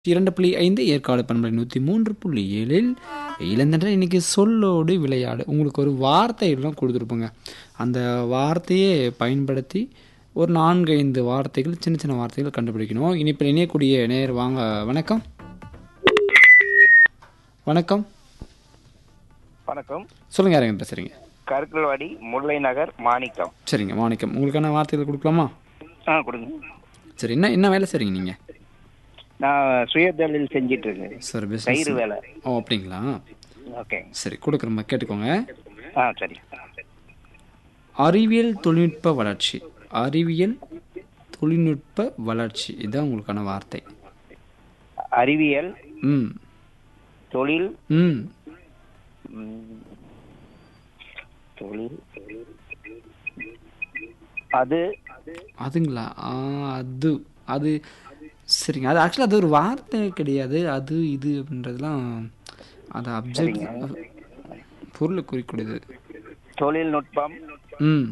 இரண்டு புள்ளி ஐந்து ஏற்காடு பண்பலை நூற்றி மூன்று புள்ளி ஏழில் இளந்தன்ற இன்னைக்கு சொல்லோடு விளையாடு உங்களுக்கு ஒரு வார்த்தைகள்லாம் கொடுத்துருப்போங்க அந்த வார்த்தையை பயன்படுத்தி ஒரு நான்கு ஐந்து வார்த்தைகள் சின்ன சின்ன வார்த்தைகள் கண்டுபிடிக்கணும் இனிப்பில் இணையக்கூடிய நேர் வாங்க வணக்கம் வணக்கம் வணக்கம் சொல்லுங்க யாருங்க பேசுறீங்க கருக்கல்வாடி முல்லை நகர் மாணிக்கம் சரிங்க மாணிக்கம் உங்களுக்கான வார்த்தைகள் கொடுக்கலாமா ஆ கொடுங்க சரி என்ன என்ன வேலை செய்றீங்க நீங்கள் நான் சுயதொழில் செஞ்சிட்டு இருக்கேன் சார் கயிறு பிஸ்னஸ் வேலை ஓ அப்படிங்களா ஓகே சரி கொடுக்குறோம் கேட்டுக்கோங்க ஆ சரி அறிவியல் தொழில்நுட்ப வளர்ச்சி அறிவியல் தொழில்நுட்ப வளர்ச்சி இதுதான் உங்களுக்கான வார்த்தை அறிவியல் ம் தொழில் ம் ம், தொழில் அது அதுங்களா ஆ அது அது சரிங்க அது ஆக்சுவலாக அது ஒரு வார்த்தை கிடையாது அது இது அப்படின்றதுலாம் அது அப்ஜெக்ட் பொருளை குறிக்கூடியது தொழில்நுட்பம் ம்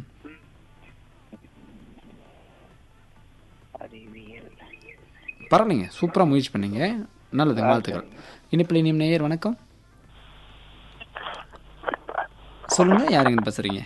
அறிவியல் பரவாயில்லைங்க சூப்பராக முயற்சி பண்ணீங்க நல்லது வாழ்த்துக்கள் இனிப்பில் இனியும் நேயர் வணக்கம் சொல்லுங்க யாருங்க பேசுறீங்க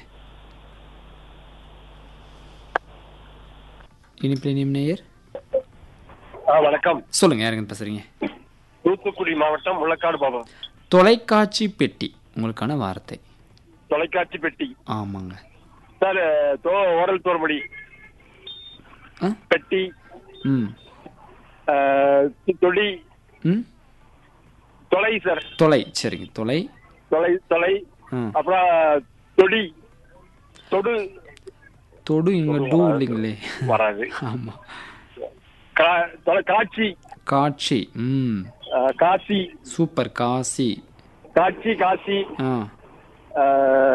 இனிப்பில் இனியும் நேயர் ஆ வணக்கம் சொல்லுங்க யாருங்க பேசுறீங்க தூத்துக்குடி மாவட்டம் முள்ளக்காடு பாபா தொலைக்காட்சி பெட்டி உங்களுக்கான வார்த்தை தொலைக்காட்சி பெட்டி ஆமாங்க சார் தோ ஓரல் தோர்மடி ஆ பெட்டி ம் ஆ, தொடி ம் தொலை சார் தொலை சரிங்க தொலை தொலை தொலை ம் அப்புறம் தொடி தொடு தொடு இங்கே டூ இல்லைங்களே வராது ஆமாம் கா- தொலை- காட்சி காட்சி ம் ஆ, காசி சூப்பர் காசி காட்சி காசி ஆ ஆ,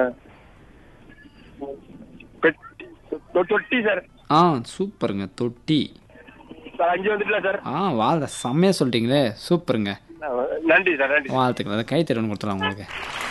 பெட்டி தொ- தொட்டி சார் ஆ சூப்பருங்க தொட்டி சார் அஞ்சு வந்துட்டுல சார் ஆ வாழ் செம்மையாக சொல்லிட்டீங்களே சூப்பருங்க நன்றி சார் நன்றி வாழ்த்துக்கள் அதை கை தருவன் கொடுத்துலாம் உங்களுக்கு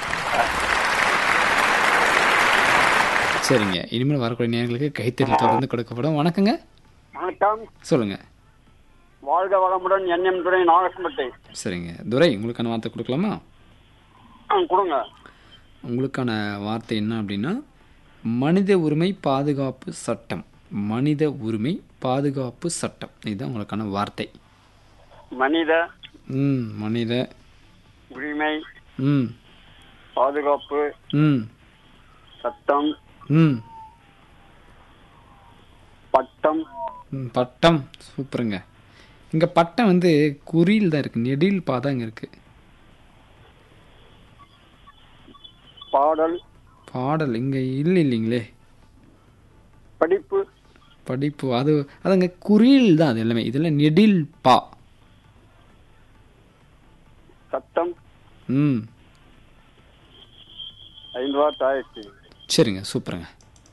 சரிங்க இனிமேல் வரக்கூடிய நேர்களுக்கு கைத்தறி தொடர்ந்து கொடுக்கப்படும் வணக்கங்க வணக்கம் சொல்லுங்க வாழ்க வளமுடன் என்எம் துறை நாகஸ்மட்டை சரிங்க துரை உங்களுக்கான வார்த்தை கொடுக்கலாமா ஆ கொடுங்க உங்களுக்கான வார்த்தை என்ன அப்படின்னா மனித உரிமை பாதுகாப்பு சட்டம் மனித உரிமை பாதுகாப்பு சட்டம் இதுதான் உங்களுக்கான வார்த்தை மனித ம் மனித உரிமை ம் பாதுகாப்பு ம் சட்டம் ம் பட்டம் ம், பட்டம் சூப்பருங்க இங்கே பட்டம் வந்து குறியில் தான் இருக்குது நெடில் பாதான் இங்கே இருக்குது பாடல் பாடல் இங்கே இல்லை இல்லைங்களே படிப்பு படிப்பு அது அதுங்க குறியில் தான் அது எல்லாமே இதில் நெடில் பா சட்டம் ம் ஐந்து வார்த்தை ஆயிடுச்சு சரிங்க சூப்பருங்க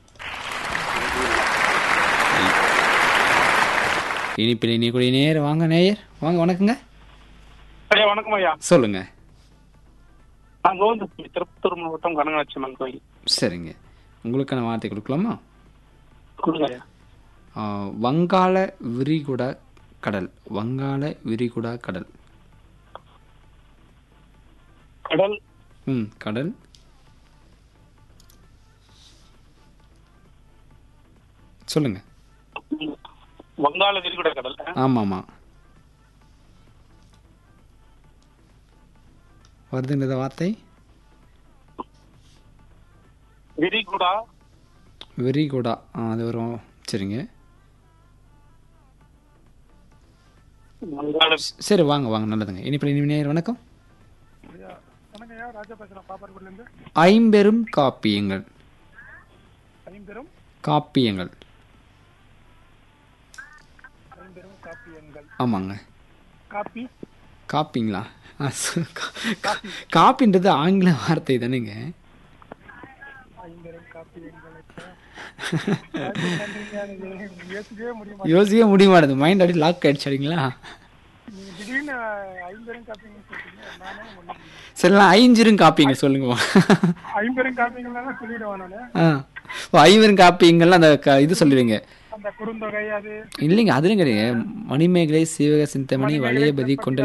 இனிப்பில் இனிக்கூடிய நேயர் வாங்க நேயர் வாங்க வணக்கங்க ஐயா வணக்கம் ஐயா சொல்லுங்க நான் கோவிந்த திருப்பத்தூர் மாவட்டம் கனகாட்சி அம்மன் கோயில் சரிங்க உங்களுக்கான வார்த்தை கொடுக்கலாமா கொடுங்க ஐயா ஆ, வங்காள விரிகுடா கடல் வங்காள விரிகுடா கடல் கடல் ம் கடல் சொல்லுங்க வங்காள விரிகுடா கடல் ஆமாம் ஆமாம் வருதுங்க இந்த வார்த்தை விரிகுடா விரிகுடா ஆ அது வரும் சரிங்க வங்காள சரி வாங்க வாங்க நல்லதுங்க இனிப்பில் இனி நேயர் வணக்கம் வணக்கம் ராஜா பேசுறேன் பாப்பார்புட்ல இருந்து ஐம்பெரும் காப்பியங்கள் ஐம்பெரும் காப்பியங்கள் ஐம்பெரும் காப்பியங்கள் ஆமாங்க காப்பி காப்பிங்களா ஆ, சு- கா- காப்பின்றது ஆங்கில வார்த்தை தானேங்க ஐம்பெரும் காப்பியங்கள் யோசிக்கவே முடியுமா யோசிக்கவே முடிய மாட்டேது மைண்ட் அப்படி லாக் ஆயிடுச்சு அப்படிங்களா நீங்க திடீர்னு ஐம்பெரும் காப்பியங்கள் சொல்றீங்க நானே ஒண்ணு சரிலாம் ஐஞ்சிரும் காப்பிங்க சொல்லுங்க ஐம்பெரும் காப்பியங்கள் சொல்லிடுவேன் நானு ஆ ஓ ஐவரும் காப்பிங்கள்லாம் அந்த க- இது சொல்லுவீங்க இந்த குறுந்தொகை அது இல்லைங்க அதுவும் கிடையாது மணிமேகலை சீவக சிந்தமணி வளையபதி கொண்ட